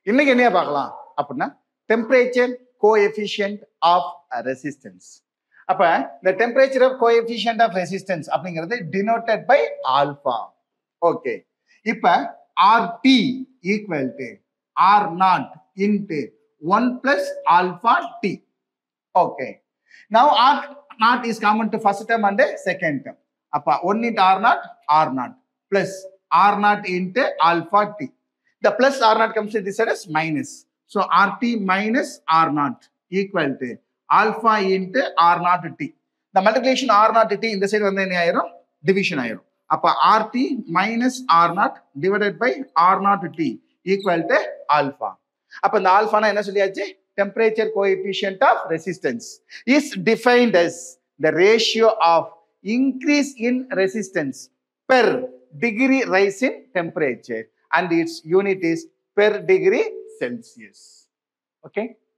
இன்னைக்கு என்னைய பார்க்கலாம் அப்படின்னா டெம்பரேச்சர் கோஎஃபிஷியன்ட் ஆஃப் ரெசிஸ்டன்ஸ் அப்ப இந்த temperature of coefficient of resistance அப்படிங்கிறது டினோட்டட் பை ஆல்பா ஓகே இப்ப R T equal to R naught into one plus alpha T okay now R naught is common to first term and second term அப்ப one into R naught R naught plus R naught into alpha T the plus r naught comes to this side as minus. So rt minus r naught equal to alpha into r naught t. The multiplication r naught t இந்த side வந்து என்ன ஆயிரும் division ஆயிரும் அப்ப rt minus r naught divided by r naught t equal to alpha. அப்ப இந்த ஆல்பானா என்ன சொல்லியாச்சு temperature coefficient of resistance is defined as the ratio of increase in resistance per degree rise in temperature and its unit is per degree Celsius. Okay.